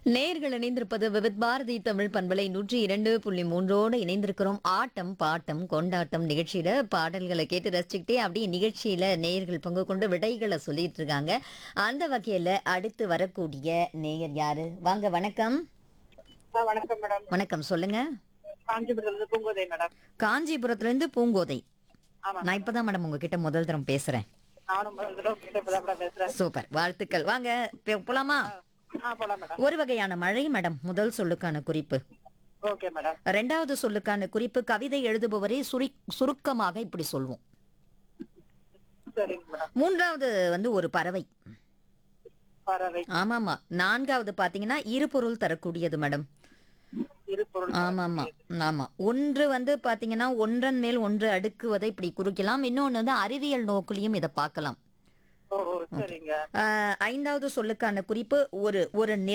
நேர்கள் இணைந்திருப்பது விவித் பாரதி தமிழ் பண்பலை நூற்றி இரண்டு புள்ளி மூன்றோடு இணைந்திருக்கிறோம் ஆட்டம் பாட்டம் கொண்டாட்டம் நிகழ்ச்சியில பாடல்களை கேட்டு ரசிச்சுக்கிட்டே அப்படியே நிகழ்ச்சியில நேயர்கள் பங்கு கொண்டு விடைகளை சொல்லிட்டு இருக்காங்க அந்த வகையில அடுத்து வரக்கூடிய நேயர் யாரு வாங்க வணக்கம் ஆ, வணக்கம் மேடம் வணக்கம் சொல்லுங்க காஞ்சிபுரத்துல இருந்து பூங்கோதை மேடம் காஞ்சிபுரத்துல இருந்து பூங்கோதை ஆமா நான் இப்பதான் மேடம் உங்ககிட்ட முதல் தரம் பேசுறேன் நானும் முதல் தடவை உங்ககிட்ட இப்பதான் மேடம் பேசுறேன் சூப்பர் வாழ்த்துக்கள் வாங்க பே- போலாமா ஆ போலாம் மேடம் ஒரு வகையான மழை மேடம் முதல் சொல்லுக்கான குறிப்பு ஓகே மேடம் ரெண்டாவது சொல்லுக்கான குறிப்பு கவிதை எழுதுபவரை சுரி சுருக்கமாக இப்படி சொல்வோம் சரிங்க மேடம் மூன்றாவது வந்து ஒரு பறவை பறவை ஆமாமா நான்காவது பாத்தீங்கன்னா இரு பொருள் தரக்கூடியது மேடம் இரு பொருள் ஆமாமா ஆமா ஒன்று வந்து பாத்தீங்கன்னா ஒன்றன் மேல் ஒன்று அடுக்குவதை இப்படி குறிக்கலாம் இன்னொன்னு வந்து அறிவியல் நோக்கிலையும் இதை பார்க்கலாம் ஓ ஓ, சரிங்க ஆஹ் ஐந்தாவது சொல்லுக்கான குறிப்பு ஒரு ஒரு